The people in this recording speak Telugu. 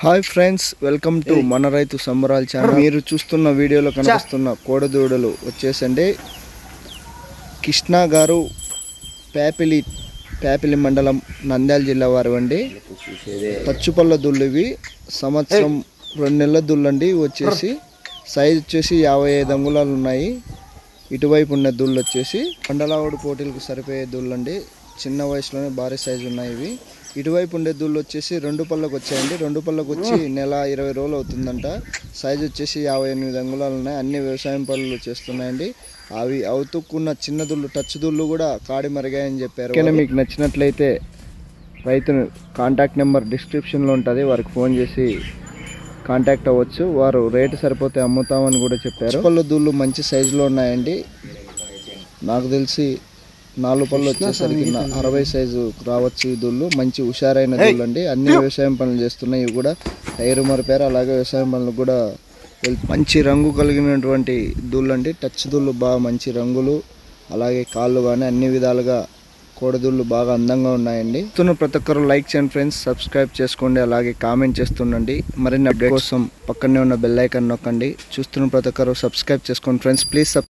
హాయ్ ఫ్రెండ్స్ వెల్కమ్ టు మన రైతు సంబరాల ఛానల్ మీరు చూస్తున్న వీడియోలో కనిపిస్తున్న కోడదూడలు వచ్చేసండి కృష్ణ గారు పేపిలి పేపిలి మండలం నంద్యాల జిల్లా వారు అండి తచ్చుపల్ల దుళ్ళు ఇవి సంవత్సరం రెండు నెలల దుళ్ళండి ఇవి వచ్చేసి సైజ్ వచ్చేసి యాభై ఐదు అంగుళాలు ఉన్నాయి ఇటువైపు ఉన్న దుళ్ళు వచ్చేసి మండలావుడు పోటీలకు సరిపోయే దుళ్ళండి చిన్న వయసులోనే భారీ సైజు ఉన్నాయి ఇవి ఇటువైపు ఉండే దుళ్ళు వచ్చేసి రెండు పళ్ళకు వచ్చాయండి రెండు పళ్ళకు వచ్చి నెల ఇరవై రోజులు అవుతుందంట సైజు వచ్చేసి యాభై ఎనిమిది అంగుళాలు ఉన్నాయి అన్ని వ్యవసాయం పనులు చేస్తున్నాయండి అవి అవుతుక్కున్న చిన్న దుళ్ళు టచ్ దుళ్ళు కూడా కాడి మరిగాయని చెప్పారు ఓకేనా మీకు నచ్చినట్లయితే రైతును కాంటాక్ట్ నెంబర్ డిస్క్రిప్షన్లో ఉంటుంది వారికి ఫోన్ చేసి కాంటాక్ట్ అవ్వచ్చు వారు రేటు సరిపోతే అమ్ముతామని కూడా చెప్పారు పళ్ళు దూళ్ళు మంచి సైజులో ఉన్నాయండి నాకు తెలిసి నాలుగు పళ్ళు వచ్చేసరికి నా- అరవై సైజు రావచ్చు ఈ దూళ్ళు మంచి హుషారైన దూళ్ళు అండి అన్ని వ్యవసాయం పనులు చేస్తున్నాయి ఇవి కూడా టైర్ మరిపారు అలాగే వ్యవసాయం పనులు కూడా వెళ్- మంచి రంగు కలిగినటువంటి దూళ్ళు అండి టచ్ దూళ్ళు బాగా మంచి రంగులు అలాగే కాళ్ళు కానీ అన్ని విధాలుగా కోడదూళ్ళు బాగా అందంగా ఉన్నాయండి చూస్తున్న ప్రతి ఒక్కరు లైక్ చేయండి ఫ్రెండ్స్ సబ్స్క్రైబ్ చేసుకోండి అలాగే కామెంట్ చేస్తుండండి మరిన్ని అప్డేట్ కోసం పక్కనే ఉన్న బెల్ ఐకాన్ నొక్కండి చూస్తున్న ప్రతి ఒక్కరు సబ్స్క్రైబ్ చేసుకోండి ఫ్రెండ్స్ ప్లీజ్